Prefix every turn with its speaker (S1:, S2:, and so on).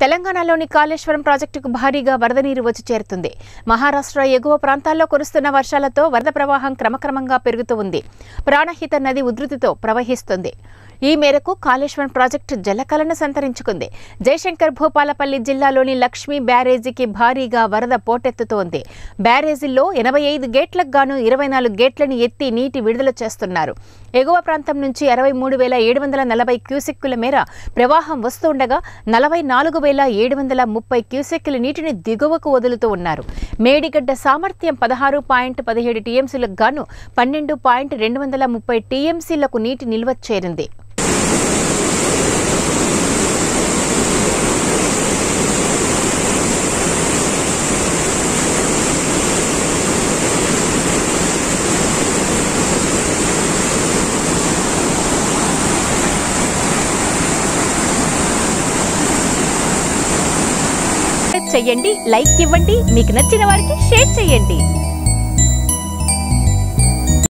S1: తెలంగాణలోని కాళేశ్వరం ప్రాజెక్టుకు భారీగా వరద నీరు వచ్చి చేరుతుంది మహారాష్ట్ర ఎగువ ప్రాంతాల్లో కురుస్తున్న వర్షాలతో వరద ప్రవాహం క్రమక్రమంగా పెరుగుతూ ఉంది ప్రాణహిత నది ఉధృతితో ప్రవహిస్తుంది ఈ మేరకు కాళేశ్వరం ప్రాజెక్టు జలకలను సంతరించుకుంది జయశంకర్ భూపాలపల్లి జిల్లాలోని లక్ష్మీ బ్యారేజీకి భారీగా వరద పోటెత్తుతోంది బ్యారేజీల్లో ఎనభై ఐదు గేట్లకు గాను ఇరవై నాలుగు గేట్లను ఎత్తి నీటి విడుదల చేస్తున్నారు ఎగువ ప్రాంతం నుంచి అరవై మూడు వేల ఏడు వందల నలభై క్యూసెక్కుల మేర ప్రవాహం వస్తుండగా నలభై నాలుగు వేల ఏడు వందల ముప్పై క్యూసెక్కుల నీటిని దిగువకు వదులుతూ ఉన్నారు మేడిగడ్డ సామర్థ్యం పదహారు పాయింట్ పదిహేడు టీఎంసీలకు గాను పన్నెండు పాయింట్ రెండు వందల ముప్పై టీఎంసీలకు నీటి నిల్వ చేరింది చెయ్యండి లైక్ ఇవ్వండి మీకు నచ్చిన వారికి షేర్ చేయండి